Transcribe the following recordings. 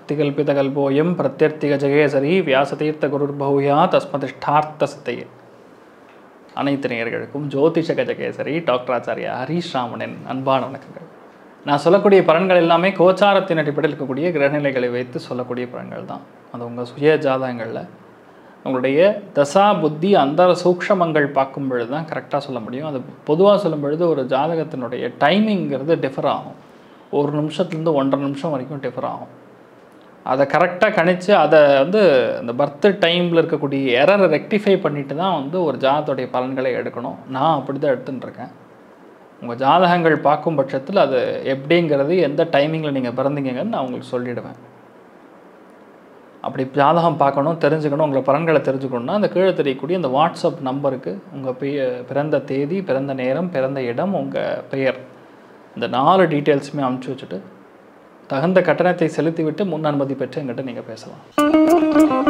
அர்த்திகல்பிதகல்போயம் பிரத்யர்த்திக ஜெகேசரி வியாசதீர்த்த குருர்பௌயா தஸ்மதிஷ்டார்த்த சித்தையே அனைத்து நேயர்களுக்கும் ஜோதிஷ கஜகேசரி டாக்டர் ஆச்சாரியா ஹரீஷ் ராமனின் அன்பான வணக்கங்கள் நான் சொல்லக்கூடிய பலன்கள் எல்லாமே கோச்சாரத்தின் அடிப்படையில் இருக்கக்கூடிய கிரகநிலைகளை வைத்து சொல்லக்கூடிய பலன்கள் தான் அது உங்கள் சுய ஜாதகங்களில் உங்களுடைய தசா புத்தி அந்த சூக்ஷமங்கள் பார்க்கும் பொழுது தான் கரெக்டாக சொல்ல முடியும் அது பொதுவாக சொல்லும் பொழுது ஒரு ஜாதகத்தினுடைய டைமிங்கிறது டிஃபர் ஆகும் ஒரு நிமிஷத்துலேருந்து ஒன்றரை நிமிஷம் வரைக்கும் டிஃபர் ஆகும் அதை கரெக்டாக கணிச்சு அதை வந்து அந்த பர்த் டைமில் இருக்கக்கூடிய எரரை ரெக்டிஃபை பண்ணிட்டு தான் வந்து ஒரு ஜாதகத்துடைய பலன்களை எடுக்கணும் நான் அப்படி தான் எடுத்துன்னு இருக்கேன் உங்கள் ஜாதகங்கள் பார்க்கும் பட்சத்தில் அது எப்படிங்கிறது எந்த டைமிங்கில் நீங்கள் பிறந்தீங்கன்னு நான் உங்களுக்கு சொல்லிடுவேன் அப்படி ஜாதகம் பார்க்கணும் தெரிஞ்சுக்கணும் உங்களை பலன்களை தெரிஞ்சுக்கணும்னா அந்த கீழே தெரியக்கூடிய அந்த வாட்ஸ்அப் நம்பருக்கு உங்கள் பெய பிறந்த தேதி பிறந்த நேரம் பிறந்த இடம் உங்கள் பெயர் இந்த நாலு டீட்டெயில்ஸுமே அனுப்பிச்சி வச்சுட்டு தகுந்த கட்டணத்தை செலுத்திவிட்டு முன் அனுமதி பெற்று எங்கிட்ட நீங்கள் பேசலாம்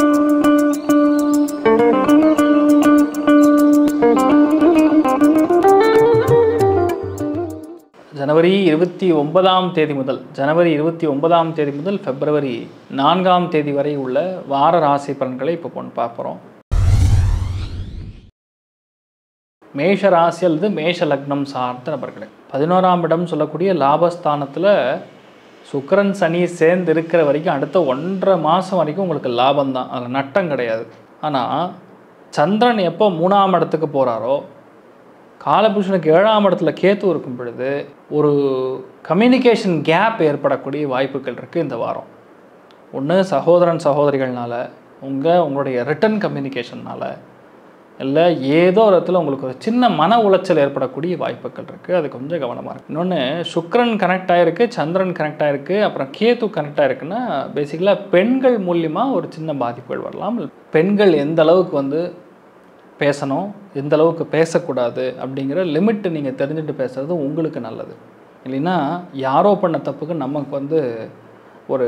ஜனவரி இருபத்தி ஒன்பதாம் தேதி முதல் ஜனவரி இருபத்தி ஒன்பதாம் தேதி முதல் பிப்ரவரி நான்காம் தேதி வரை உள்ள வார ராசி பலன்களை இப்போ பொண்ணு பார்க்குறோம் மேஷ ராசி அல்லது மேஷ லக்னம் சார்ந்த நபர்களே பதினோராம் இடம் சொல்லக்கூடிய லாபஸ்தானத்தில் சுக்கிரன் சனி சேர்ந்து இருக்கிற வரைக்கும் அடுத்த ஒன்றரை மாதம் வரைக்கும் உங்களுக்கு லாபம் தான் அதில் நட்டம் கிடையாது ஆனால் சந்திரன் எப்போ மூணாம் இடத்துக்கு போகிறாரோ காலபுருஷனுக்கு ஏழாம் இடத்துல கேத்து இருக்கும் பொழுது ஒரு கம்யூனிகேஷன் கேப் ஏற்படக்கூடிய வாய்ப்புகள் இருக்குது இந்த வாரம் ஒன்று சகோதரன் சகோதரிகள்னால உங்கள் உங்களுடைய ரிட்டன் கம்யூனிகேஷன்னால் இல்லை ஏதோ ஒரு இடத்துல உங்களுக்கு ஒரு சின்ன மன உளைச்சல் ஏற்படக்கூடிய வாய்ப்புகள் இருக்குது அது கொஞ்சம் கவனமாக இருக்குது இன்னொன்று சுக்ரன் கனெக்ட் ஆகிருக்கு சந்திரன் கனெக்ட் ஆகிருக்கு அப்புறம் கேத்து கனெக்ட் ஆகிருக்குன்னா பேசிக்கலாக பெண்கள் மூலியமாக ஒரு சின்ன பாதிப்புகள் வரலாம் பெண்கள் எந்த அளவுக்கு வந்து பேசணும் எந்த அளவுக்கு பேசக்கூடாது அப்படிங்கிற லிமிட்டு நீங்கள் தெரிஞ்சுட்டு பேசுகிறது உங்களுக்கு நல்லது இல்லைன்னா யாரோ பண்ண தப்புக்கு நமக்கு வந்து ஒரு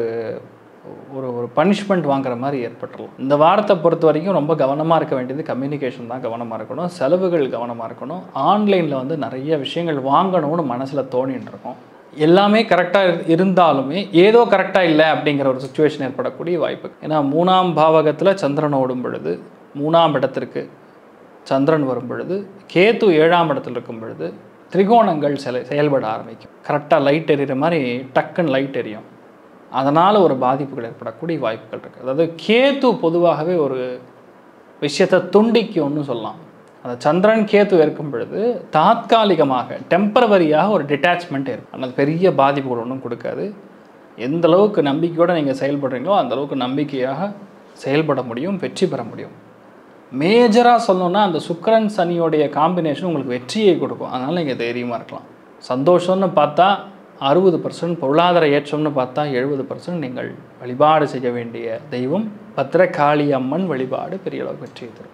ஒரு ஒரு பனிஷ்மெண்ட் வாங்குற மாதிரி ஏற்பட்டுரும் இந்த வாரத்தை பொறுத்த வரைக்கும் ரொம்ப கவனமாக இருக்க வேண்டியது கம்யூனிகேஷன் தான் கவனமாக இருக்கணும் செலவுகள் கவனமாக இருக்கணும் ஆன்லைனில் வந்து நிறைய விஷயங்கள் வாங்கணும்னு மனசில் தோணின்னு இருக்கும் எல்லாமே கரெக்டாக இருந்தாலுமே ஏதோ கரெக்டாக இல்லை அப்படிங்கிற ஒரு சுச்சுவேஷன் ஏற்படக்கூடிய வாய்ப்பு ஏன்னா மூணாம் பாவகத்தில் சந்திரன் ஓடும் பொழுது மூணாம் இடத்திற்கு சந்திரன் வரும் பொழுது கேத்து ஏழாம் இடத்துல இருக்கும் பொழுது திரிகோணங்கள் செல செயல்பட ஆரம்பிக்கும் கரெக்டாக லைட் எரியிற மாதிரி டக்குன்னு லைட் எரியும் அதனால் ஒரு பாதிப்புகள் ஏற்படக்கூடிய வாய்ப்புகள் இருக்குது அதாவது கேத்து பொதுவாகவே ஒரு விஷயத்தை துண்டிக்கும்னு சொல்லலாம் அந்த சந்திரன் கேத்து இருக்கும் பொழுது தாத்காலிகமாக டெம்பரவரியாக ஒரு டிட்டாச்மெண்ட் இருக்கும் ஆனால் பெரிய பாதிப்புகள் ஒன்றும் கொடுக்காது எந்த அளவுக்கு நம்பிக்கையோடு நீங்கள் செயல்படுறீங்களோ அந்த அளவுக்கு நம்பிக்கையாக செயல்பட முடியும் வெற்றி பெற முடியும் மேஜராக சொல்லணும்னா அந்த சுக்கரன் சனியோடைய காம்பினேஷன் உங்களுக்கு வெற்றியை கொடுக்கும் அதனால் நீங்கள் தைரியமாக இருக்கலாம் சந்தோஷம்னு பார்த்தா அறுபது பர்சன்ட் பொருளாதார ஏற்றம்னு பார்த்தா எழுபது பர்சன்ட் நீங்கள் வழிபாடு செய்ய வேண்டிய தெய்வம் பத்திரகாளி அம்மன் வழிபாடு பெரிய அளவு வெற்றியை தரும்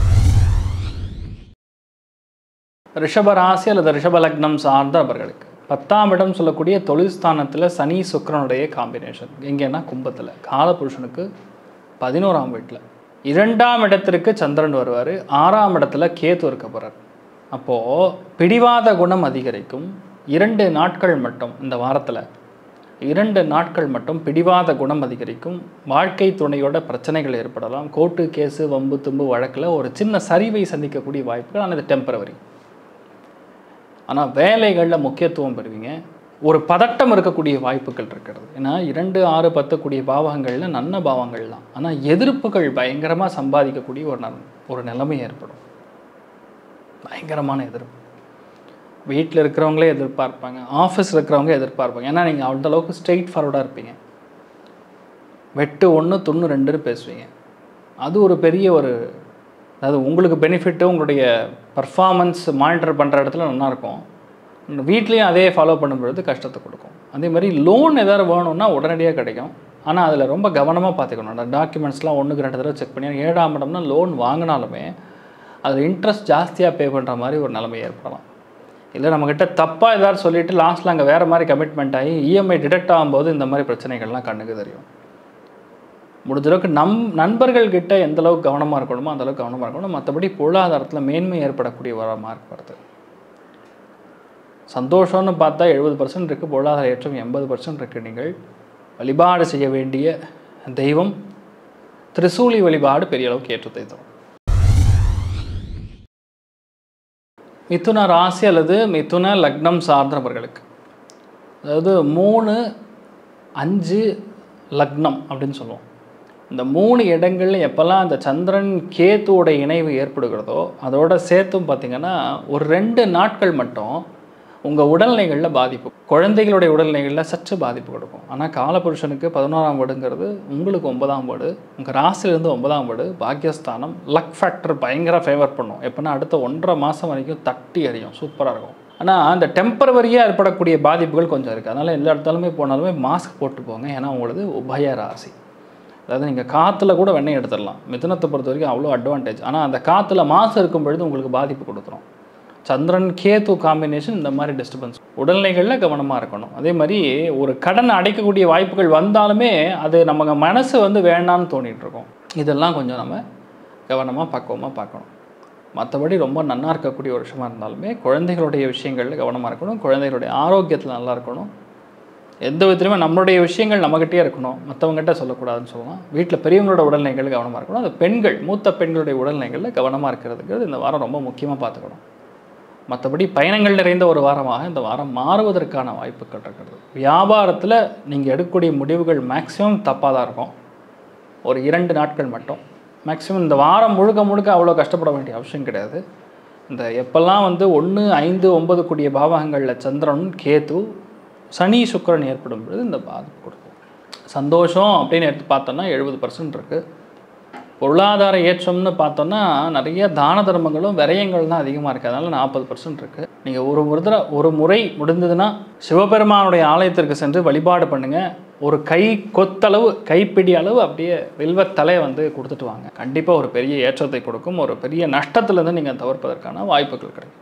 ரிஷப ராசி அல்லது ரிஷப லக்னம் சார்ந்த நபர்களுக்கு பத்தாம் இடம் சொல்லக்கூடிய தொழில் ஸ்தானத்தில் சனி சுக்கரனுடைய காம்பினேஷன் எங்கேன்னா கும்பத்தில் காலபுருஷனுக்கு பதினோராம் வீட்டில் இரண்டாம் இடத்திற்கு சந்திரன் வருவார் ஆறாம் இடத்துல கேத்து இருக்க போகிறார் அப்போது பிடிவாத குணம் அதிகரிக்கும் இரண்டு நாட்கள் மட்டும் இந்த வாரத்தில் இரண்டு நாட்கள் மட்டும் பிடிவாத குணம் அதிகரிக்கும் வாழ்க்கை துணையோட பிரச்சனைகள் ஏற்படலாம் கோர்ட்டு கேஸு வம்பு தும்பு வழக்கில் ஒரு சின்ன சரிவை சந்திக்கக்கூடிய வாய்ப்புகள் ஆனால் இது டெம்பரவரி ஆனால் வேலைகளில் முக்கியத்துவம் பெறுவீங்க ஒரு பதட்டம் இருக்கக்கூடிய வாய்ப்புகள் இருக்கிறது ஏன்னா இரண்டு ஆறு பத்தக்கூடிய பாவகங்களில் நல்ல பாவங்கள் தான் ஆனால் எதிர்ப்புகள் பயங்கரமாக சம்பாதிக்கக்கூடிய ஒரு நன் ஒரு நிலைமை ஏற்படும் பயங்கரமான எதிர்ப்பு வீட்டில் இருக்கிறவங்களே எதிர்பார்ப்பாங்க ஆஃபீஸில் இருக்கிறவங்க எதிர்பார்ப்பாங்க ஏன்னா நீங்கள் அந்த அளவுக்கு ஸ்ட்ரெயிட் ஃபார்வர்டாக இருப்பீங்க வெட்டு ஒன்று துண்ணு ரெண்டுன்னு பேசுவீங்க அது ஒரு பெரிய ஒரு அதாவது உங்களுக்கு பெனிஃபிட்டு உங்களுடைய பர்ஃபார்மன்ஸ் மானிட்டர் பண்ணுற இடத்துல நல்லாயிருக்கும் வீட்லேயும் அதே ஃபாலோ பண்ணும்பொழுது கஷ்டத்தை கொடுக்கும் அதே மாதிரி லோன் எதாவது வேணும்னா உடனடியாக கிடைக்கும் ஆனால் அதில் ரொம்ப கவனமாக பார்த்துக்கணும் அந்த டாக்குமெண்ட்ஸ்லாம் ஒன்றுக்கு ரெண்டு தடவை செக் பண்ணி ஏழாம் இடம்னா லோன் வாங்கினாலுமே அதில் இன்ட்ரெஸ்ட் ஜாஸ்தியாக பே பண்ணுற மாதிரி ஒரு நிலைமை ஏற்படலாம் இல்லை நம்மக்கிட்ட தப்பாக ஏதாவது சொல்லிவிட்டு லாஸ்ட்டில் அங்கே வேறு மாதிரி கமிட்மெண்ட் ஆகி இஎம்ஐ டிடெக்ட் ஆகும்போது இந்த மாதிரி பிரச்சனைகள்லாம் கண்ணுக்கு தெரியும் முடிஞ்ச அளவுக்கு நம் நண்பர்கள்கிட்ட எந்த அளவுக்கு கவனமாக இருக்கணுமோ அந்த அளவுக்கு கவனமாக இருக்கணும் மற்றபடி பொருளாதாரத்தில் மேன்மை ஏற்படக்கூடிய ஒரு மார்க் வருது சந்தோஷம்னு பார்த்தா எழுபது பர்சன்ட் இருக்குது பொருளாதார ஏற்றம் எண்பது பர்சன்ட் இருக்குது நீங்கள் வழிபாடு செய்ய வேண்டிய தெய்வம் திரிசூலி வழிபாடு பெரிய அளவுக்கு ஏற்றத்தை தரும் மிதுன ராசி அல்லது மிதுன லக்னம் சார்ந்தவர்களுக்கு அதாவது மூணு அஞ்சு லக்னம் அப்படின்னு சொல்லுவோம் இந்த மூணு இடங்கள்ல எப்போல்லாம் அந்த சந்திரன் கேத்துவோட இணைவு ஏற்படுகிறதோ அதோட சேர்த்தும் பார்த்தீங்கன்னா ஒரு ரெண்டு நாட்கள் மட்டும் உங்கள் உடல்நிலைகளில் பாதிப்பு குழந்தைகளுடைய உடல்நிலைகளில் சற்று பாதிப்பு கொடுக்கும் ஆனால் காலபுருஷனுக்கு பதினோராம் வீடுங்கிறது உங்களுக்கு ஒன்பதாம் வீடு உங்கள் ராசியிலேருந்து ஒன்பதாம் வீடு பாக்கியஸ்தானம் லக் ஃபேக்டர் பயங்கர ஃபேவர் பண்ணும் எப்போனா அடுத்த ஒன்றரை மாதம் வரைக்கும் தட்டி எறியும் சூப்பராக இருக்கும் ஆனால் அந்த டெம்பரவரியாக ஏற்படக்கூடிய பாதிப்புகள் கொஞ்சம் இருக்குது அதனால் எல்லா இடத்தாலுமே போனாலுமே மாஸ்க் போட்டு போங்க ஏன்னா உங்களது உபய ராசி அதாவது நீங்கள் காற்றுல கூட வெண்ணெய் எடுத்துடலாம் மிதுனத்தை பொறுத்த வரைக்கும் அவ்வளோ அட்வான்டேஜ் ஆனால் அந்த காற்றுல மாசு இருக்கும் பொழுது உங்களுக்கு பாதிப்பு கொடுத்துரும் சந்திரன் கேத்து காம்பினேஷன் இந்த மாதிரி டிஸ்டர்பன்ஸ் உடல்நிலைகளில் கவனமாக இருக்கணும் அதே மாதிரி ஒரு கடன் அடைக்கக்கூடிய வாய்ப்புகள் வந்தாலுமே அது நம்ம மனசு வந்து வேண்டான்னு தோணிட்டு இருக்கும் இதெல்லாம் கொஞ்சம் நம்ம கவனமாக பக்குவமாக பார்க்கணும் மற்றபடி ரொம்ப நன்னா இருக்கக்கூடிய ஒரு விஷயமா இருந்தாலுமே குழந்தைகளுடைய விஷயங்களில் கவனமாக இருக்கணும் குழந்தைகளுடைய ஆரோக்கியத்தில் நல்லா இருக்கணும் எந்த விதத்துலையுமே நம்மளுடைய விஷயங்கள் நம்மகிட்டயே இருக்கணும் மற்றவங்ககிட்ட சொல்லக்கூடாதுன்னு சொல்லலாம் வீட்டில் பெரியவங்களோட உடல்நிலைகள் கவனமாக இருக்கணும் அது பெண்கள் மூத்த பெண்களுடைய உடல்நிலைகளில் கவனமாக இருக்கிறதுங்கிறது இந்த வாரம் ரொம்ப முக்கியமாக பார்த்துக்கணும் மற்றபடி பயணங்கள் நிறைந்த ஒரு வாரமாக இந்த வாரம் மாறுவதற்கான வாய்ப்புகள் இருக்கிறது வியாபாரத்தில் நீங்கள் எடுக்கக்கூடிய முடிவுகள் மேக்ஸிமம் தப்பாக தான் இருக்கும் ஒரு இரண்டு நாட்கள் மட்டும் மேக்ஸிமம் இந்த வாரம் முழுக்க முழுக்க அவ்வளோ கஷ்டப்பட வேண்டிய அவசியம் கிடையாது இந்த எப்பெல்லாம் வந்து ஒன்று ஐந்து ஒன்பது கூடிய பாவகங்களில் சந்திரன் கேது சனி சுக்கிரன் ஏற்படும் பொழுது இந்த பாதிப்பு கொடுக்கும் சந்தோஷம் அப்படின்னு எடுத்து பார்த்தோம்னா எழுபது பர்சன்ட் இருக்குது பொருளாதார ஏற்றம்னு பார்த்தோம்னா நிறைய தான தர்மங்களும் விரயங்கள் தான் அதிகமாக இருக்குது அதனால் நாற்பது பர்சன்ட் இருக்குது நீங்கள் ஒரு ஒரு தடவை ஒரு முறை முடிந்ததுன்னா சிவபெருமானுடைய ஆலயத்திற்கு சென்று வழிபாடு பண்ணுங்கள் ஒரு கை கொத்தளவு கைப்பிடி அளவு அப்படியே வில்வத்தலை வந்து கொடுத்துட்டு வாங்க கண்டிப்பாக ஒரு பெரிய ஏற்றத்தை கொடுக்கும் ஒரு பெரிய நஷ்டத்துலேருந்து நீங்கள் தவிர்ப்பதற்கான வாய்ப்புகள் கிடைக்கும்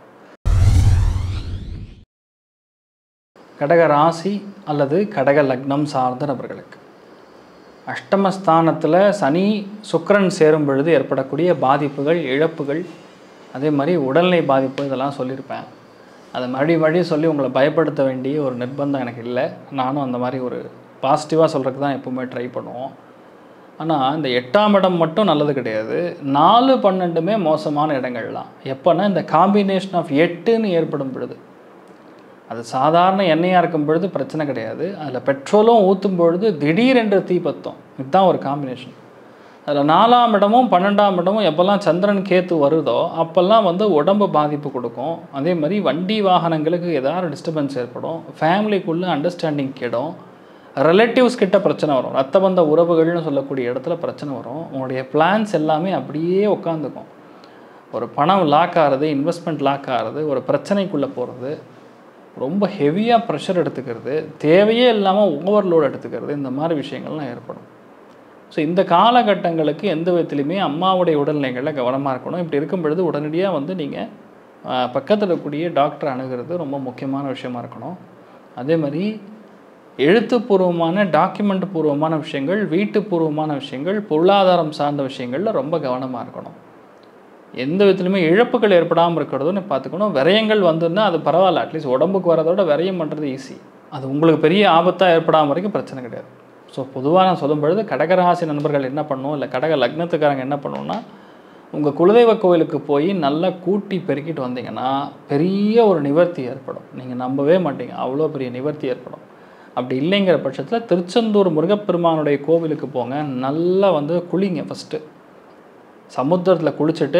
கடக ராசி அல்லது கடக லக்னம் சார்ந்த நபர்களுக்கு அஷ்டமஸ்தானத்தில் சனி சுக்கிரன் சேரும் பொழுது ஏற்படக்கூடிய பாதிப்புகள் இழப்புகள் அதே மாதிரி உடல்நிலை பாதிப்பு இதெல்லாம் சொல்லியிருப்பேன் அதை மறுபடி மறுபடியும் சொல்லி உங்களை பயப்படுத்த வேண்டிய ஒரு நிர்பந்தம் எனக்கு இல்லை நானும் அந்த மாதிரி ஒரு பாசிட்டிவாக சொல்கிறதுக்கு தான் எப்பவுமே ட்ரை பண்ணுவோம் ஆனால் இந்த எட்டாம் இடம் மட்டும் நல்லது கிடையாது நாலு பன்னெண்டுமே மோசமான இடங்கள்லாம் எப்போன்னா இந்த காம்பினேஷன் ஆஃப் எட்டுன்னு ஏற்படும் பொழுது அது சாதாரண எண்ணெயாக இருக்கும் பொழுது பிரச்சனை கிடையாது அதில் பெட்ரோலும் ஊற்றும் பொழுது திடீரென்று தீ பத்தும் இதுதான் ஒரு காம்பினேஷன் அதில் நாலாம் இடமும் பன்னெண்டாம் இடமும் எப்போல்லாம் சந்திரன் கேத்து வருதோ அப்போல்லாம் வந்து உடம்பு பாதிப்பு கொடுக்கும் அதே மாதிரி வண்டி வாகனங்களுக்கு ஏதாவது டிஸ்டர்பன்ஸ் ஏற்படும் ஃபேமிலிக்குள்ளே அண்டர்ஸ்டாண்டிங் கெடும் ரிலேட்டிவ்ஸ் கிட்ட பிரச்சனை வரும் ரத்த பந்த உறவுகள்னு சொல்லக்கூடிய இடத்துல பிரச்சனை வரும் உங்களுடைய பிளான்ஸ் எல்லாமே அப்படியே உட்காந்துக்கும் ஒரு பணம் லாக் ஆகிறது இன்வெஸ்ட்மெண்ட் லாக் ஆகிறது ஒரு பிரச்சனைக்குள்ளே போகிறது ரொம்ப ஹெவியாக ப்ரெஷர் எடுத்துக்கிறது தேவையே இல்லாமல் ஓவர்லோட் எடுத்துக்கிறது இந்த மாதிரி விஷயங்கள்லாம் ஏற்படும் ஸோ இந்த காலகட்டங்களுக்கு எந்த விதத்துலையுமே அம்மாவுடைய உடல்நிலைகளில் கவனமாக இருக்கணும் இப்படி இருக்கும் பொழுது உடனடியாக வந்து நீங்கள் பக்கத்தில் இருக்கக்கூடிய டாக்டர் அணுகிறது ரொம்ப முக்கியமான விஷயமா இருக்கணும் அதே மாதிரி எழுத்துப்பூர்வமான டாக்குமெண்ட் பூர்வமான விஷயங்கள் வீட்டுப்பூர்வமான விஷயங்கள் பொருளாதாரம் சார்ந்த விஷயங்களில் ரொம்ப கவனமாக இருக்கணும் எந்த விதத்துலையுமே இழப்புகள் ஏற்படாமல் இருக்கிறதுன்னு பார்த்துக்கணும் விரயங்கள் வந்துன்னா அது பரவாயில்ல அட்லீஸ்ட் உடம்புக்கு வரதோட விரயம் பண்ணுறது ஈஸி அது உங்களுக்கு பெரிய ஆபத்தாக ஏற்படாமல் வரைக்கும் பிரச்சனை கிடையாது ஸோ பொதுவாக நான் சொல்லும் பொழுது கடகராசி நண்பர்கள் என்ன பண்ணணும் இல்லை கடக லக்னத்துக்காரங்க என்ன பண்ணணும்னா உங்கள் குலதெய்வ கோவிலுக்கு போய் நல்லா கூட்டி பெருக்கிட்டு வந்தீங்கன்னா பெரிய ஒரு நிவர்த்தி ஏற்படும் நீங்கள் நம்பவே மாட்டீங்க அவ்வளோ பெரிய நிவர்த்தி ஏற்படும் அப்படி இல்லைங்கிற பட்சத்தில் திருச்செந்தூர் முருகப்பெருமானுடைய கோவிலுக்கு போங்க நல்லா வந்து குளிங்க ஃபஸ்ட்டு சமுத்திரத்தில் குளிச்சுட்டு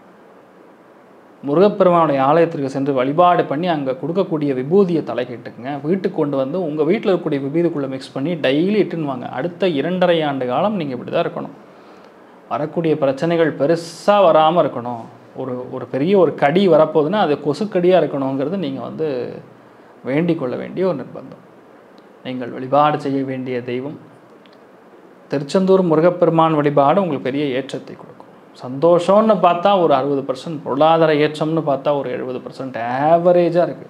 முருகப்பெருமானுடைய ஆலயத்திற்கு சென்று வழிபாடு பண்ணி அங்கே கொடுக்கக்கூடிய விபூதியை தலைக்கிட்டுக்குங்க வீட்டுக்கு கொண்டு வந்து உங்கள் வீட்டில் இருக்கக்கூடிய விபூதிக்குள்ளே மிக்ஸ் பண்ணி டெய்லி இட்டுன்னு வாங்க அடுத்த இரண்டரை ஆண்டு காலம் நீங்கள் இப்படி தான் இருக்கணும் வரக்கூடிய பிரச்சனைகள் பெருசாக வராமல் இருக்கணும் ஒரு ஒரு பெரிய ஒரு கடி வரப்போகுதுன்னா அது கொசுக்கடியாக இருக்கணுங்கிறது நீங்கள் வந்து வேண்டிக் கொள்ள வேண்டிய ஒரு நிர்பந்தம் நீங்கள் வழிபாடு செய்ய வேண்டிய தெய்வம் திருச்செந்தூர் முருகப்பெருமான் வழிபாடு உங்களுக்கு பெரிய ஏற்றத்தை கொடுக்கும் சந்தோஷம்னு பார்த்தா ஒரு அறுபது பர்சன்ட் பொருளாதார ஏற்றம்னு பார்த்தா ஒரு எழுபது பர்சன்ட் ஆவரேஜாக இருக்குது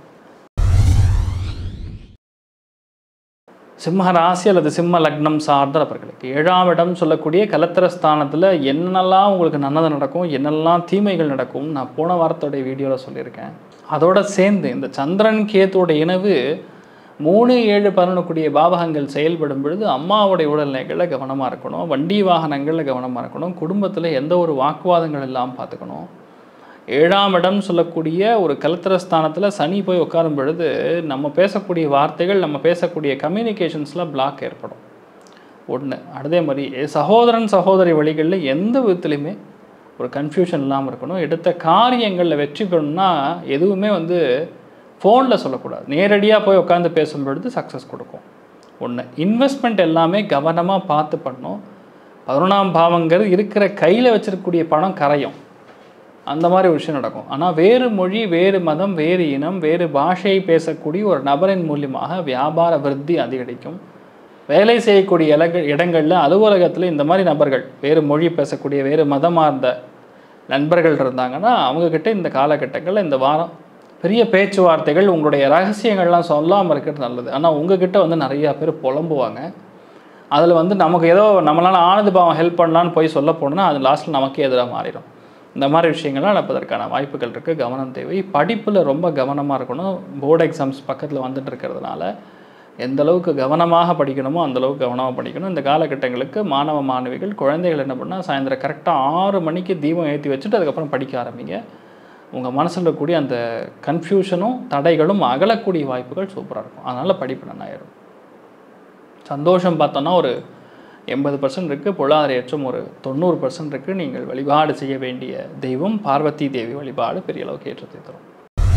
சிம்ம ராசி அல்லது சிம்ம லக்னம் சார்ந்த நபர்களுக்கு ஏழாம் இடம் சொல்லக்கூடிய கலத்திரஸ்தானத்தில் என்னெல்லாம் உங்களுக்கு நல்லது நடக்கும் என்னெல்லாம் தீமைகள் நடக்கும் நான் போன வாரத்தோடைய வீடியோவில் சொல்லியிருக்கேன் அதோட சேர்ந்து இந்த சந்திரன் கேத்தோட இணைவு மூணு ஏழு பதினொன்றுக்குடிய பாவகங்கள் செயல்படும் பொழுது அம்மாவுடைய உடல்நிலைகளில் கவனமாக இருக்கணும் வண்டி வாகனங்களில் கவனமாக இருக்கணும் குடும்பத்தில் எந்த ஒரு வாக்குவாதங்கள் இல்லாமல் பார்த்துக்கணும் ஏழாம் இடம் சொல்லக்கூடிய ஒரு கலத்திரஸ்தானத்தில் சனி போய் உட்காரும் பொழுது நம்ம பேசக்கூடிய வார்த்தைகள் நம்ம பேசக்கூடிய கம்யூனிகேஷன்ஸில் பிளாக் ஏற்படும் ஒன்று அதே மாதிரி சகோதரன் சகோதரி வழிகளில் எந்த விதத்துலையுமே ஒரு கன்ஃபியூஷன் இல்லாமல் இருக்கணும் எடுத்த காரியங்களில் வெற்றி பெறணும்னா எதுவுமே வந்து ஃபோனில் சொல்லக்கூடாது நேரடியாக போய் உட்காந்து பேசும் பொழுது சக்ஸஸ் கொடுக்கும் ஒன்று இன்வெஸ்ட்மெண்ட் எல்லாமே கவனமாக பார்த்து பண்ணணும் பதினொன்றாம் பாவங்கிறது இருக்கிற கையில் வச்சிருக்கக்கூடிய பணம் கரையும் அந்த மாதிரி ஒரு விஷயம் நடக்கும் ஆனால் வேறு மொழி வேறு மதம் வேறு இனம் வேறு பாஷையை பேசக்கூடிய ஒரு நபரின் மூலியமாக வியாபார விருத்தி அதிகரிக்கும் வேலை செய்யக்கூடிய இலக இடங்களில் அலுவலகத்தில் இந்த மாதிரி நபர்கள் வேறு மொழி பேசக்கூடிய வேறு மதமார்ந்த நண்பர்கள் இருந்தாங்கன்னா அவங்கக்கிட்ட இந்த காலகட்டங்களில் இந்த வாரம் பெரிய பேச்சுவார்த்தைகள் உங்களுடைய ரகசியங்கள்லாம் சொல்லாமல் இருக்கிறது நல்லது ஆனால் உங்ககிட்ட வந்து நிறையா பேர் புலம்புவாங்க அதில் வந்து நமக்கு ஏதோ நம்மளால் ஆனது பாவம் ஹெல்ப் பண்ணலான்னு போய் சொல்ல போனோம்னா அது லாஸ்ட்டில் நமக்கே எதிராக மாறிடும் இந்த மாதிரி விஷயங்கள்லாம் நடப்பதற்கான வாய்ப்புகள் இருக்குது கவனம் தேவை படிப்பில் ரொம்ப கவனமாக இருக்கணும் போர்டு எக்ஸாம்ஸ் பக்கத்தில் வந்துட்டு இருக்கிறதுனால எந்த அளவுக்கு கவனமாக படிக்கணுமோ அந்த அளவுக்கு கவனமாக படிக்கணும் இந்த காலகட்டங்களுக்கு மாணவ மாணவிகள் குழந்தைகள் என்ன பண்ணால் சாயந்தரம் கரெக்டாக ஆறு மணிக்கு தீபம் ஏற்றி வச்சுட்டு அதுக்கப்புறம் படிக்க ஆரம்பிங்க உங்கள் மனசில் இருக்கக்கூடிய அந்த கன்ஃபியூஷனும் தடைகளும் அகலக்கூடிய வாய்ப்புகள் சூப்பராக இருக்கும் அதனால் படிப்பு நன்னாயிரும் சந்தோஷம் பார்த்தோன்னா ஒரு எண்பது பர்சன்ட் இருக்குது பொருளாதார ஏற்றம் ஒரு தொண்ணூறு பர்சன்ட் இருக்குது நீங்கள் வழிபாடு செய்ய வேண்டிய தெய்வம் பார்வதி தேவி வழிபாடு பெரிய அளவுக்கு ஏற்றத்தை தரும்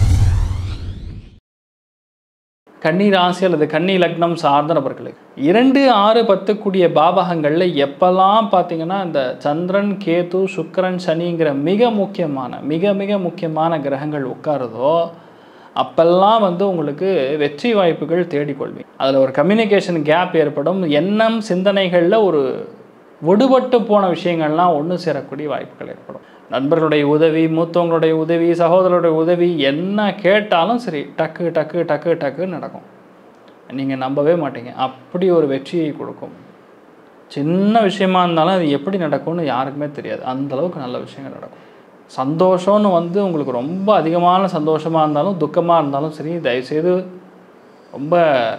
கன்னி ராசி அல்லது கன்னி லக்னம் சார்ந்த நபர்களுக்கு இரண்டு ஆறு பத்து கூடிய பாவகங்களில் எப்பெல்லாம் பார்த்தீங்கன்னா இந்த சந்திரன் கேது சுக்கிரன் சனிங்கிற மிக முக்கியமான மிக மிக முக்கியமான கிரகங்கள் உட்காருதோ அப்பெல்லாம் வந்து உங்களுக்கு வெற்றி வாய்ப்புகள் தேடிக்கொள்வீங்க அதில் ஒரு கம்யூனிகேஷன் கேப் ஏற்படும் எண்ணம் சிந்தனைகளில் ஒரு விடுபட்டு போன விஷயங்கள்லாம் ஒன்று சேரக்கூடிய வாய்ப்புகள் ஏற்படும் நண்பர்களுடைய உதவி மூத்தவங்களுடைய உதவி சகோதரருடைய உதவி என்ன கேட்டாலும் சரி டக்கு டக்கு டக்கு டக்குன்னு நடக்கும் நீங்கள் நம்பவே மாட்டீங்க அப்படி ஒரு வெற்றியை கொடுக்கும் சின்ன விஷயமா இருந்தாலும் அது எப்படி நடக்கும்னு யாருக்குமே தெரியாது அந்த அளவுக்கு நல்ல விஷயங்கள் நடக்கும் சந்தோஷம்னு வந்து உங்களுக்கு ரொம்ப அதிகமான சந்தோஷமாக இருந்தாலும் துக்கமாக இருந்தாலும் சரி தயவுசெய்து ரொம்ப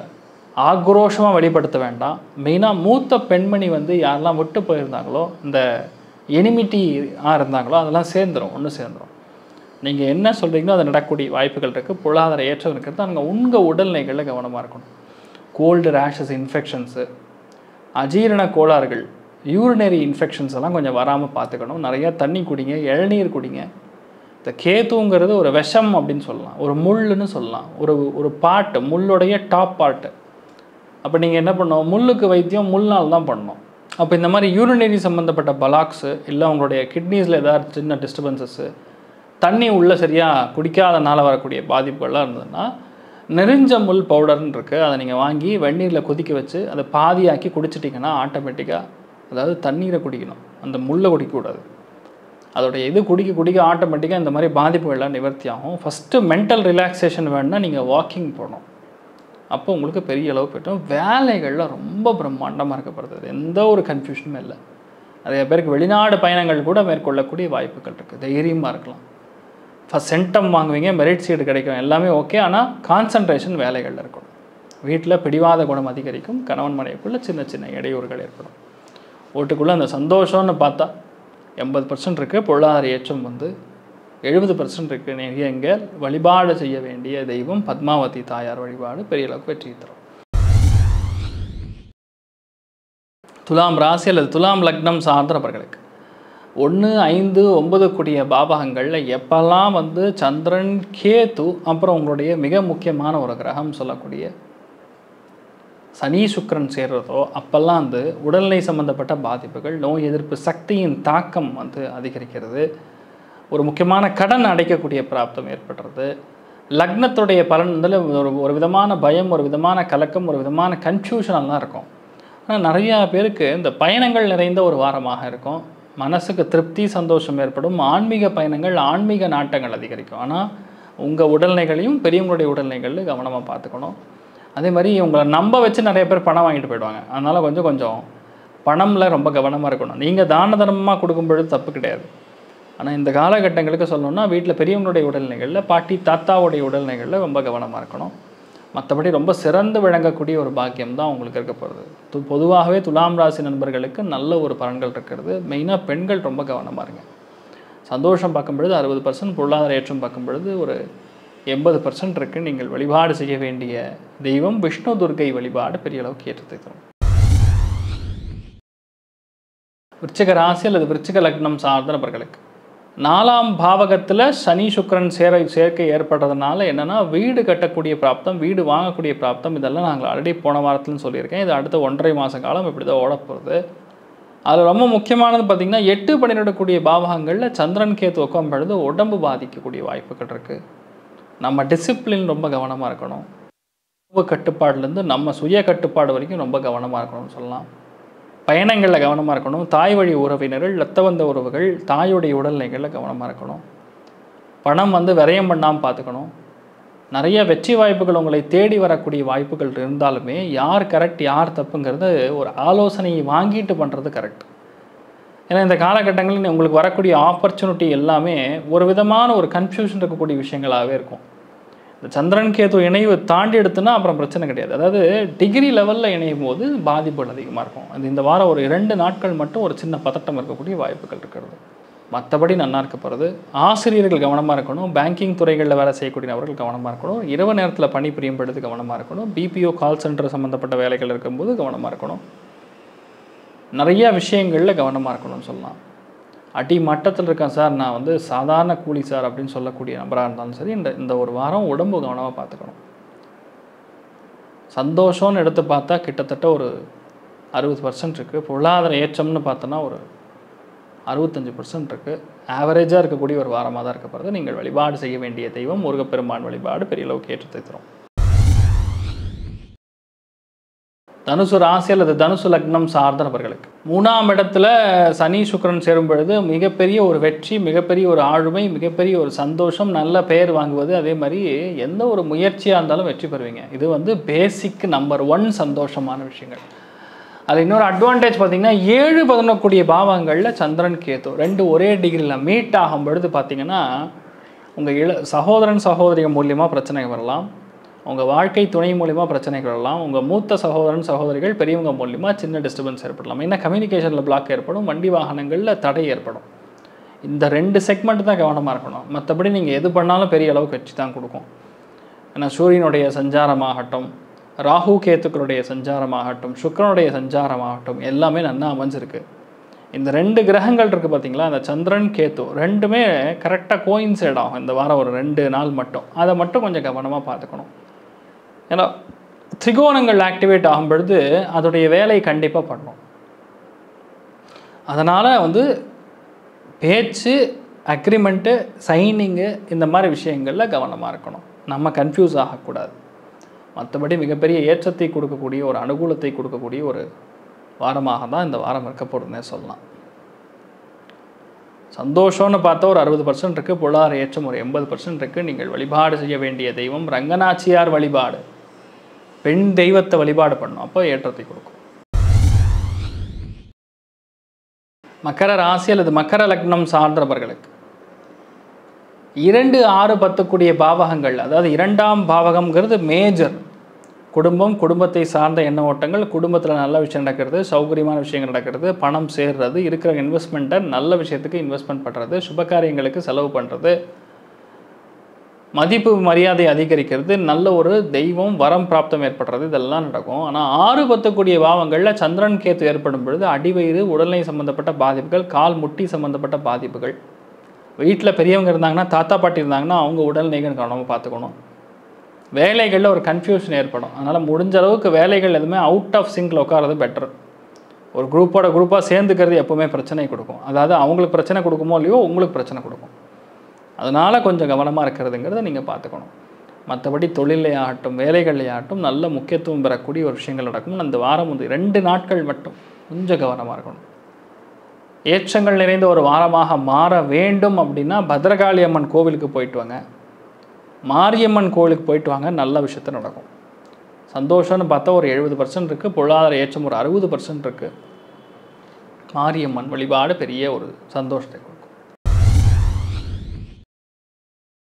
ஆக்ரோஷமாக வெளிப்படுத்த வேண்டாம் மெயினாக மூத்த பெண்மணி வந்து யாரெல்லாம் விட்டு போயிருந்தாங்களோ இந்த எனிமிட்டியாக இருந்தாங்களோ அதெல்லாம் சேர்ந்துடும் ஒன்று சேர்ந்துடும் நீங்கள் என்ன சொல்கிறீங்களோ அது நடக்கக்கூடிய வாய்ப்புகள் இருக்குது பொருளாதார ஏற்றம் இருக்கிறது அங்கே உங்கள் உடல்நிலைகளில் கவனமாக இருக்கணும் கோல்டு ரேஷஸ் இன்ஃபெக்ஷன்ஸு அஜீரண கோளாறுகள் யூரினரி இன்ஃபெக்ஷன்ஸ் எல்லாம் கொஞ்சம் வராமல் பார்த்துக்கணும் நிறையா தண்ணி குடிங்க இளநீர் குடிங்க இந்த கேத்துங்கிறது ஒரு விஷம் அப்படின்னு சொல்லலாம் ஒரு முள்ளுன்னு சொல்லலாம் ஒரு ஒரு பாட்டு முள்ளுடைய டாப் பார்ட்டு அப்போ நீங்கள் என்ன பண்ணணும் முள்ளுக்கு வைத்தியம் முள்னால் தான் பண்ணணும் அப்போ இந்த மாதிரி யூரினரி சம்மந்தப்பட்ட பலாக்ஸு இல்லை உங்களுடைய கிட்னிஸில் ஏதாவது சின்ன டிஸ்டர்பன்சஸ்ஸு தண்ணி உள்ளே சரியாக குடிக்காதனால வரக்கூடிய பாதிப்புகள்லாம் இருந்ததுன்னா நெறிஞ்ச முள் பவுடர்னு இருக்குது அதை நீங்கள் வாங்கி வெந்நீரில் கொதிக்க வச்சு அதை பாதியாக்கி குடிச்சிட்டிங்கன்னா ஆட்டோமேட்டிக்காக அதாவது தண்ணீரை குடிக்கணும் அந்த முள்ளை குடிக்கக்கூடாது அதோடைய இது குடிக்க குடிக்க ஆட்டோமேட்டிக்காக இந்த மாதிரி பாதிப்புகள்லாம் நிவர்த்தி ஆகும் ஃபஸ்ட்டு மென்டல் ரிலாக்ஸேஷன் வேணும்னா நீங்கள் வாக்கிங் போகணும் அப்போ உங்களுக்கு பெரிய அளவு போய்ட்டோம் வேலைகளில் ரொம்ப பிரம்மாண்டமாக இருக்கப்படுறது எந்த ஒரு கன்ஃபியூஷனுமே இல்லை நிறைய பேருக்கு வெளிநாடு பயணங்கள் கூட மேற்கொள்ளக்கூடிய வாய்ப்புகள் இருக்குது தைரியமாக இருக்கலாம் ஃபஸ்ட் சென்டம் வாங்குவீங்க மெரிட் சீடு கிடைக்கும் எல்லாமே ஓகே ஆனால் கான்சன்ட்ரேஷன் வேலைகளில் இருக்கணும் வீட்டில் பிடிவாத குணம் அதிகரிக்கும் கணவன் மனைவிக்குள்ளே சின்ன சின்ன இடையூறுகள் ஏற்படும் ஓட்டுக்குள்ளே அந்த சந்தோஷம்னு பார்த்தா எண்பது பர்சன்ட் இருக்குது பொருளாதார ஏற்றம் வந்து எழுபது பர்சன்ட் இருக்குது நீங்கள் இங்கே வழிபாடு செய்ய வேண்டிய தெய்வம் பத்மாவதி தாயார் வழிபாடு பெரிய அளவுக்கு வெற்றி தரும் துலாம் ராசி அல்லது துலாம் லக்னம் சார்ந்த நபர்களுக்கு ஒன்று ஐந்து ஒன்பது கூடிய பாபகங்களில் எப்பெல்லாம் வந்து சந்திரன் கேது அப்புறம் உங்களுடைய மிக முக்கியமான ஒரு கிரகம் சொல்லக்கூடிய சனி சுக்கிரன் சேர்றதோ அப்போல்லாம் வந்து உடல்நிலை சம்பந்தப்பட்ட பாதிப்புகள் நோய் எதிர்ப்பு சக்தியின் தாக்கம் வந்து அதிகரிக்கிறது ஒரு முக்கியமான கடன் அடைக்கக்கூடிய பிராப்தம் ஏற்படுறது லக்னத்துடைய பலன் வந்து ஒரு ஒரு விதமான பயம் ஒரு விதமான கலக்கம் ஒரு விதமான கன்ஃபியூஷனெல்லாம் இருக்கும் ஆனால் நிறையா பேருக்கு இந்த பயணங்கள் நிறைந்த ஒரு வாரமாக இருக்கும் மனசுக்கு திருப்தி சந்தோஷம் ஏற்படும் ஆன்மீக பயணங்கள் ஆன்மீக நாட்டங்கள் அதிகரிக்கும் ஆனால் உங்கள் உடல்நிலைகளையும் பெரியவங்களுடைய உடல்நிலைகளில் கவனமாக பார்த்துக்கணும் அதே மாதிரி உங்களை நம்ப வச்சு நிறைய பேர் பணம் வாங்கிட்டு போயிடுவாங்க அதனால் கொஞ்சம் கொஞ்சம் பணமில் ரொம்ப கவனமாக இருக்கணும் நீங்கள் தான தர்மமாக கொடுக்கும் பொழுது தப்பு கிடையாது ஆனால் இந்த காலகட்டங்களுக்கு சொல்லணும்னா வீட்டில் பெரியவங்களுடைய உடல்நிலைகளில் பாட்டி தாத்தாவுடைய உடல்நிலைகளில் ரொம்ப கவனமாக இருக்கணும் மற்றபடி ரொம்ப சிறந்து விளங்கக்கூடிய ஒரு பாக்கியம் தான் உங்களுக்கு இருக்க போகிறது து பொதுவாகவே துலாம் ராசி நண்பர்களுக்கு நல்ல ஒரு பலன்கள் இருக்கிறது மெயினாக பெண்கள் ரொம்ப கவனமாக இருங்க சந்தோஷம் பார்க்கும் பொழுது அறுபது பர்சன்ட் பொருளாதார ஏற்றம் பார்க்கும் பொழுது ஒரு எண்பது பர்சன்ட் இருக்குது நீங்கள் வழிபாடு செய்ய வேண்டிய தெய்வம் விஷ்ணு துர்க்கை வழிபாடு பெரிய அளவுக்கு ஏற்றத்தை தரும் விருச்சிக ராசி அல்லது விருச்சிக லக்னம் சார்ந்த நபர்களுக்கு நாலாம் பாவகத்தில் சனி சுக்கிரன் சேர சேர்க்கை ஏற்படுறதுனால என்னென்னா வீடு கட்டக்கூடிய பிராப்தம் வீடு வாங்கக்கூடிய பிராப்தம் இதெல்லாம் நாங்கள் ஆல்ரெடி போன வாரத்துலன்னு சொல்லியிருக்கேன் இது அடுத்த ஒன்றரை மாத காலம் இப்படி தான் ஓட போகிறது அதில் ரொம்ப முக்கியமானது பார்த்திங்கன்னா எட்டு பன்னிரெண்டுக்கூடிய பாவகங்களில் சந்திரன் கேத்து உட்காரும் பொழுது உடம்பு பாதிக்கக்கூடிய வாய்ப்புகள் இருக்குது நம்ம டிசிப்ளின் ரொம்ப கவனமாக இருக்கணும் உணவு கட்டுப்பாடுலேருந்து நம்ம சுய கட்டுப்பாடு வரைக்கும் ரொம்ப கவனமாக இருக்கணும்னு சொல்லலாம் பயணங்களில் கவனமாக இருக்கணும் தாய் வழி உறவினர்கள் இரத்த வந்த உறவுகள் தாயுடைய உடல்நிலைகளில் கவனமாக இருக்கணும் பணம் வந்து விரயம் பண்ணாமல் பார்த்துக்கணும் நிறைய வெற்றி வாய்ப்புகள் உங்களை தேடி வரக்கூடிய வாய்ப்புகள் இருந்தாலுமே யார் கரெக்ட் யார் தப்புங்கிறது ஒரு ஆலோசனையை வாங்கிட்டு பண்ணுறது கரெக்ட் ஏன்னா இந்த காலகட்டங்களில் உங்களுக்கு வரக்கூடிய ஆப்பர்ச்சுனிட்டி எல்லாமே ஒரு விதமான ஒரு கன்ஃபியூஷன் இருக்கக்கூடிய விஷயங்களாகவே இருக்கும் இந்த சந்திரன் கேது இணைவு தாண்டி எடுத்துனா அப்புறம் பிரச்சனை கிடையாது அதாவது டிகிரி லெவலில் இணையும் போது பாதிப்புகள் அதிகமாக இருக்கும் அது இந்த வாரம் ஒரு இரண்டு நாட்கள் மட்டும் ஒரு சின்ன பதட்டம் இருக்கக்கூடிய வாய்ப்புகள் இருக்கிறது மற்றபடி நல்லா இருக்க போகிறது ஆசிரியர்கள் கவனமாக இருக்கணும் பேங்கிங் துறைகளில் வேலை செய்யக்கூடிய நபர்கள் கவனமாக இருக்கணும் இரவு நேரத்தில் பணி புரியும் பொழுது கவனமாக இருக்கணும் பிபிஓ கால் சென்டர் சம்மந்தப்பட்ட வேலைகள் இருக்கும்போது கவனமாக இருக்கணும் நிறைய விஷயங்களில் கவனமாக இருக்கணும்னு சொல்லலாம் அடி மட்டத்தில் இருக்கேன் சார் நான் வந்து சாதாரண கூலி சார் அப்படின்னு சொல்லக்கூடிய நபராக இருந்தாலும் சரி இந்த இந்த ஒரு வாரம் உடம்பு கவனமாக பார்த்துக்கணும் சந்தோஷம்னு எடுத்து பார்த்தா கிட்டத்தட்ட ஒரு அறுபது பர்சன்ட் இருக்குது பொருளாதார ஏற்றம்னு பார்த்தோன்னா ஒரு அறுபத்தஞ்சு பர்சன்ட் இருக்குது ஆவரேஜாக இருக்கக்கூடிய ஒரு வாரமாக தான் இருக்க போகிறது நீங்கள் வழிபாடு செய்ய வேண்டிய தெய்வம் முருகப்பெருமான் வழிபாடு பெரிய அளவுக்கு ஏற்றத்தை தரும் தனுசு ராசி அல்லது தனுசு லக்னம் சார்ந்த நபர்களுக்கு மூணாம் இடத்துல சனி சுக்கிரன் சேரும் பொழுது மிகப்பெரிய ஒரு வெற்றி மிகப்பெரிய ஒரு ஆளுமை மிகப்பெரிய ஒரு சந்தோஷம் நல்ல பெயர் வாங்குவது அதே மாதிரி எந்த ஒரு முயற்சியாக இருந்தாலும் வெற்றி பெறுவீங்க இது வந்து பேசிக் நம்பர் ஒன் சந்தோஷமான விஷயங்கள் அது இன்னொரு அட்வான்டேஜ் பார்த்தீங்கன்னா ஏழு பதினொக்கூடிய பாவங்களில் சந்திரன் கேத்து ரெண்டு ஒரே டிகிரியில் மீட் ஆகும் பொழுது பார்த்தீங்கன்னா உங்கள் இள சகோதரன் சகோதரிகள் மூலியமாக பிரச்சனை வரலாம் உங்கள் வாழ்க்கை துணை மூலிமா பிரச்சனைகள் வரலாம் உங்கள் மூத்த சகோதரன் சகோதரிகள் பெரியவங்க மூலிமா சின்ன டிஸ்டர்பன்ஸ் ஏற்படலாம் ஏன்னா கம்யூனிகேஷனில் பிளாக் ஏற்படும் வண்டி வாகனங்களில் தடை ஏற்படும் இந்த ரெண்டு செக்மெண்ட் தான் கவனமாக இருக்கணும் மற்றபடி நீங்கள் எது பண்ணாலும் பெரிய அளவுக்கு வச்சு தான் கொடுக்கும் ஏன்னா சூரியனுடைய சஞ்சாரமாகட்டும் ராகு கேத்துக்களுடைய சஞ்சாரமாகட்டும் சுக்கரனுடைய சஞ்சாரமாகட்டும் எல்லாமே நல்லா அமைஞ்சிருக்கு இந்த ரெண்டு கிரகங்கள் இருக்குது பார்த்தீங்களா அந்த சந்திரன் கேத்து ரெண்டுமே கரெக்டாக கோயின்சைட் ஆகும் இந்த வாரம் ஒரு ரெண்டு நாள் மட்டும் அதை மட்டும் கொஞ்சம் கவனமாக பார்த்துக்கணும் ஏன்னா திரிகோணங்கள் ஆக்டிவேட் ஆகும் பொழுது அதோடைய வேலையை கண்டிப்பாக பண்ணும் அதனால் வந்து பேச்சு அக்ரிமெண்ட்டு சைனிங்கு இந்த மாதிரி விஷயங்களில் கவனமாக இருக்கணும் நம்ம கன்ஃபியூஸ் ஆகக்கூடாது மற்றபடி மிகப்பெரிய ஏற்றத்தை கொடுக்கக்கூடிய ஒரு அனுகூலத்தை கொடுக்கக்கூடிய ஒரு வாரமாக தான் இந்த வாரம் இருக்க போகிறதுனே சொல்லலாம் சந்தோஷம்னு பார்த்தா ஒரு அறுபது பர்சன்ட் இருக்குது பொருளாதார ஏற்றம் ஒரு எண்பது பர்சன்ட் இருக்குது நீங்கள் வழிபாடு செய்ய வேண்டிய தெய்வம் ரங்கநாச்சியார் வழிபாடு பெண் தெய்வத்தை வழிபாடு பண்ணும் அப்போ ஏற்றத்தை கொடுக்கும் மக்கர ராசி அல்லது மக்கர லக்னம் சார்ந்தவர்களுக்கு இரண்டு ஆறு பத்துக்குடிய பாவகங்கள் அதாவது இரண்டாம் பாவகம்ங்கிறது மேஜர் குடும்பம் குடும்பத்தை சார்ந்த எண்ண ஓட்டங்கள் குடும்பத்தில் நல்ல விஷயம் நடக்கிறது சௌகரியமான விஷயங்கள் நடக்கிறது பணம் சேர்றது இருக்கிற இன்வெஸ்ட்மெண்ட்டை நல்ல விஷயத்துக்கு இன்வெஸ்ட்மெண்ட் பண்ணுறது சுபகாரியங்களுக்கு செலவு பண்ணுறது மதிப்பு மரியாதை அதிகரிக்கிறது நல்ல ஒரு தெய்வம் வரம் பிராப்தம் ஏற்படுறது இதெல்லாம் நடக்கும் ஆனால் ஆறு பத்துக்கூடிய பாவங்களில் சந்திரன் கேத்து ஏற்படும் பொழுது அடிவயிறு உடல்நிலை சம்மந்தப்பட்ட பாதிப்புகள் கால் முட்டி சம்மந்தப்பட்ட பாதிப்புகள் வீட்டில் பெரியவங்க இருந்தாங்கன்னா தாத்தா பாட்டி இருந்தாங்கன்னா அவங்க உடல்நிலைகள் கவனமாக பார்த்துக்கணும் வேலைகளில் ஒரு கன்ஃபியூஷன் ஏற்படும் அதனால் முடிஞ்ச அளவுக்கு வேலைகள் எதுவுமே அவுட் ஆஃப் சிங்கில் உட்காரது பெட்டர் ஒரு குரூப்போட குரூப்பாக சேர்ந்துக்கிறது எப்போவுமே பிரச்சனை கொடுக்கும் அதாவது அவங்களுக்கு பிரச்சனை கொடுக்குமோ இல்லையோ உங்களுக்கு பிரச்சனை கொடுக்கும் அதனால் கொஞ்சம் கவனமாக இருக்கிறதுங்கிறத நீங்கள் பார்த்துக்கணும் மற்றபடி தொழிலையாகட்டும் வேலைகள்லையாகட்டும் நல்ல முக்கியத்துவம் பெறக்கூடிய ஒரு விஷயங்கள் நடக்கும் அந்த வாரம் வந்து ரெண்டு நாட்கள் மட்டும் கொஞ்சம் கவனமாக இருக்கணும் ஏற்றங்கள் நிறைந்த ஒரு வாரமாக மாற வேண்டும் அப்படின்னா பத்ரகாளி அம்மன் கோவிலுக்கு போயிட்டு வாங்க மாரியம்மன் கோவிலுக்கு போயிட்டு வாங்க நல்ல விஷயத்த நடக்கும் சந்தோஷம்னு பார்த்தா ஒரு எழுபது பர்சன்ட் இருக்குது பொருளாதார ஏற்றம் ஒரு அறுபது பர்சன்ட் இருக்குது மாரியம்மன் வழிபாடு பெரிய ஒரு சந்தோஷத்தை கொடுக்கும்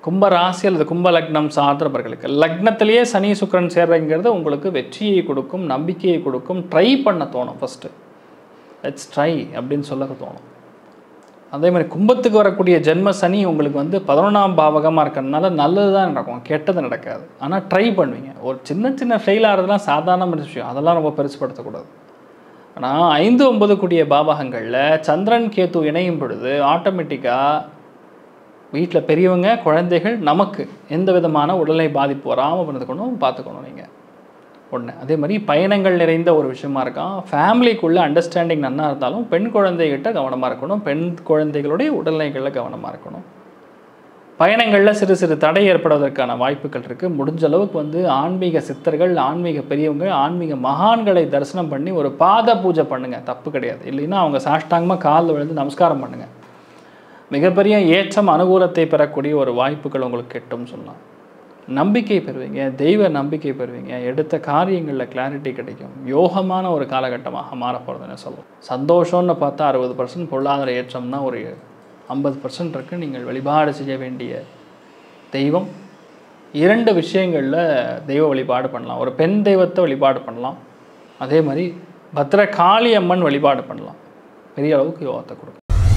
கும்ப ராசி அல்லது கும்ப லக்னம் சார்ந்த நபர்களுக்கு லக்னத்திலேயே சனி சுக்கிரன் சேர்றங்கிறது உங்களுக்கு வெற்றியை கொடுக்கும் நம்பிக்கையை கொடுக்கும் ட்ரை பண்ண தோணும் ஃபஸ்ட்டு லெட்ஸ் ட்ரை அப்படின்னு சொல்ல தோணும் அதே மாதிரி கும்பத்துக்கு வரக்கூடிய ஜென்ம சனி உங்களுக்கு வந்து பதினொன்றாம் பாவகமாக இருக்கிறதுனால நல்லது தான் நடக்கும் கெட்டது நடக்காது ஆனால் ட்ரை பண்ணுவீங்க ஒரு சின்ன சின்ன ஃபெயில் ஆகிறதுலாம் சாதாரண விஷயம் அதெல்லாம் ரொம்ப பெருசுப்படுத்தக்கூடாது ஆனால் ஐந்து ஒன்பது கூடிய பாவகங்களில் சந்திரன் கேத்து இணையும் பொழுது ஆட்டோமேட்டிக்காக வீட்டில் பெரியவங்க குழந்தைகள் நமக்கு எந்த விதமான உடல்நிலை பாதிப்பு வராமல் பார்த்துக்கணும் பார்த்துக்கணும் நீங்கள் ஒன்று அதே மாதிரி பயணங்கள் நிறைந்த ஒரு விஷயமா இருக்கான் ஃபேமிலிக்குள்ளே அண்டர்ஸ்டாண்டிங் நன்னா இருந்தாலும் பெண் குழந்தைகிட்ட கவனமாக இருக்கணும் பெண் குழந்தைகளுடைய உடல்நிலைகளில் கவனமாக இருக்கணும் பயணங்களில் சிறு சிறு தடை ஏற்படுவதற்கான வாய்ப்புகள் இருக்குது முடிஞ்ச அளவுக்கு வந்து ஆன்மீக சித்தர்கள் ஆன்மீக பெரியவங்க ஆன்மீக மகான்களை தரிசனம் பண்ணி ஒரு பாத பூஜை பண்ணுங்கள் தப்பு கிடையாது இல்லைன்னா அவங்க சாஷ்டாங்கமாக காலில் விழுந்து நமஸ்காரம் பண்ணுங்கள் மிகப்பெரிய ஏற்றம் அனுகூலத்தை பெறக்கூடிய ஒரு வாய்ப்புகள் உங்களுக்கு கிட்டும்னு சொல்லலாம் நம்பிக்கை பெறுவீங்க தெய்வ நம்பிக்கை பெறுவீங்க எடுத்த காரியங்களில் கிளாரிட்டி கிடைக்கும் யோகமான ஒரு காலகட்டமாக மாற போகிறதுன்னு சொல்லுவோம் சந்தோஷம்னு பார்த்தா அறுபது பர்சன்ட் பொருளாதார ஏற்றம்னா ஒரு ஐம்பது பர்சன்ட் இருக்குது நீங்கள் வழிபாடு செய்ய வேண்டிய தெய்வம் இரண்டு விஷயங்களில் தெய்வ வழிபாடு பண்ணலாம் ஒரு பெண் தெய்வத்தை வழிபாடு பண்ணலாம் அதே மாதிரி பத்ர காளி அம்மன் வழிபாடு பண்ணலாம் பெரிய அளவுக்கு யோகத்தை கொடுக்கும்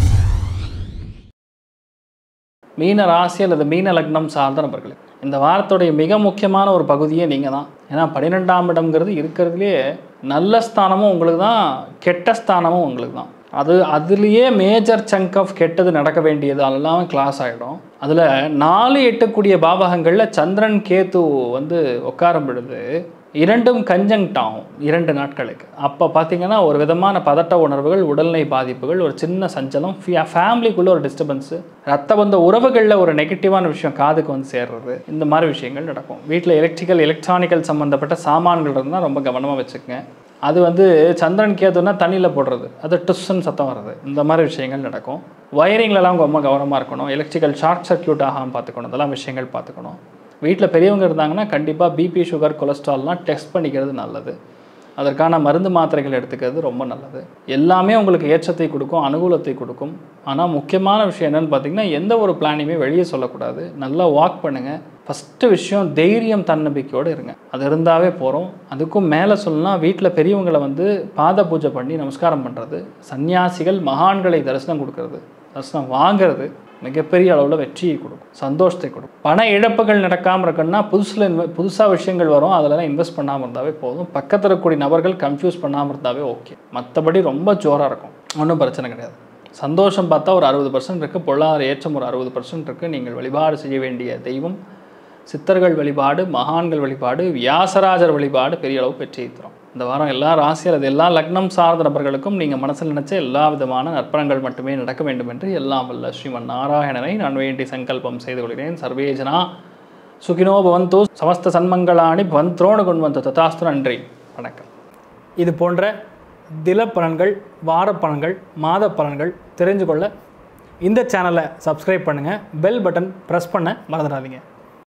மீன ராசி அல்லது மீன லக்னம் சார்ந்த நபர்களே இந்த வாரத்துடைய மிக முக்கியமான ஒரு பகுதியே நீங்கள் தான் ஏன்னா பன்னிரெண்டாம் இடம்ங்கிறது இருக்கிறதுலே நல்ல ஸ்தானமும் உங்களுக்கு தான் கெட்ட ஸ்தானமும் உங்களுக்கு தான் அது அதுலேயே மேஜர் சங்க் ஆஃப் கெட்டது நடக்க வேண்டியது அதெல்லாம் கிளாஸ் ஆகிடும் அதில் நாலு எட்டக்கூடிய பாவகங்களில் சந்திரன் கேத்து வந்து உட்காரும் பொழுது இரண்டும் கஞ்சங்ட் ஆகும் இரண்டு நாட்களுக்கு அப்போ பார்த்தீங்கன்னா ஒரு விதமான பதட்ட உணர்வுகள் உடல்நிலை பாதிப்புகள் ஒரு சின்ன சஞ்சலம் ஃபேமிலிக்குள்ளே ஒரு டிஸ்டர்பன்ஸு ரத்த பந்த உறவுகளில் ஒரு நெகட்டிவான விஷயம் காதுக்கு வந்து சேர்றது இந்த மாதிரி விஷயங்கள் நடக்கும் வீட்டில் எலக்ட்ரிக்கல் எலக்ட்ரானிக்கல் சம்மந்தப்பட்ட சாமான்கள் இருந்தால் ரொம்ப கவனமாக வச்சுக்கோங்க அது வந்து சந்திரன் கேதுன்னா தண்ணியில் போடுறது அது டுஸ்ன்னு சத்தம் வர்றது இந்த மாதிரி விஷயங்கள் நடக்கும் வயரிங்லலாம் ரொம்ப கவனமாக இருக்கணும் எலக்ட்ரிக்கல் ஷார்ட் சர்க்யூட் ஆகாமல் பார்த்துக்கணும் இதெல்லாம் விஷயங்கள் பார்த்துக்கணும் வீட்டில் பெரியவங்க இருந்தாங்கன்னா கண்டிப்பாக பிபி சுகர் கொலஸ்ட்ரால்லாம் டெஸ்ட் பண்ணிக்கிறது நல்லது அதற்கான மருந்து மாத்திரைகள் எடுத்துக்கிறது ரொம்ப நல்லது எல்லாமே உங்களுக்கு ஏற்றத்தை கொடுக்கும் அனுகூலத்தை கொடுக்கும் ஆனால் முக்கியமான விஷயம் என்னென்னு பார்த்தீங்கன்னா எந்த ஒரு பிளானையுமே வெளியே சொல்லக்கூடாது நல்லா வாக் பண்ணுங்கள் ஃபஸ்ட்டு விஷயம் தைரியம் தன்னம்பிக்கையோடு இருங்க அது இருந்தாவே போகிறோம் அதுக்கும் மேலே சொல்லலாம் வீட்டில் பெரியவங்களை வந்து பாத பூஜை பண்ணி நமஸ்காரம் பண்ணுறது சன்னியாசிகள் மகான்களை தரிசனம் கொடுக்கறது தரிசனம் வாங்கிறது மிகப்பெரிய அளவில் வெற்றியை கொடுக்கும் சந்தோஷத்தை கொடுக்கும் பண இழப்புகள் நடக்காமல் இருக்குன்னா புதுசில் இன்வெ புதுசாக விஷயங்கள் வரும் அதிலலாம் இன்வெஸ்ட் பண்ணாமல் இருந்தாவே போதும் பக்கத்தில் இருக்கக்கூடிய நபர்கள் கன்ஃபியூஸ் பண்ணாமல் இருந்தாவே ஓகே மற்றபடி ரொம்ப ஜோராக இருக்கும் ஒன்றும் பிரச்சனை கிடையாது சந்தோஷம் பார்த்தா ஒரு அறுபது பர்சன்ட் இருக்குது பொருளாதார ஏற்றம் ஒரு அறுபது பர்சன்ட் இருக்குது நீங்கள் வழிபாடு செய்ய வேண்டிய தெய்வம் சித்தர்கள் வழிபாடு மகான்கள் வழிபாடு வியாசராஜர் வழிபாடு பெரிய அளவு வெற்றியை தரும் இந்த வாரம் எல்லா ராசியர் அது எல்லா லக்னம் சார்ந்த நபர்களுக்கும் நீங்கள் மனசில் நினைச்ச எல்லா விதமான நற்பணங்கள் மட்டுமே நடக்க வேண்டும் என்று எல்லாம் வல்ல ஸ்ரீமன் நாராயணனை நான் வேண்டி சங்கல்பம் செய்து கொள்கிறேன் சர்வேஜனா சுகினோ பவந்தோ சமஸ்த சன்மங்களாணி பவந்த்ரோணு கொண்டு ததாஸ்து நன்றி வணக்கம் இது போன்ற தினப்பலன்கள் வாரப்பலன்கள் மாத பலன்கள் தெரிஞ்சு கொள்ள இந்த சேனலை சப்ஸ்கிரைப் பண்ணுங்கள் பெல் பட்டன் ப்ரெஸ் பண்ண மறந்துடாதீங்க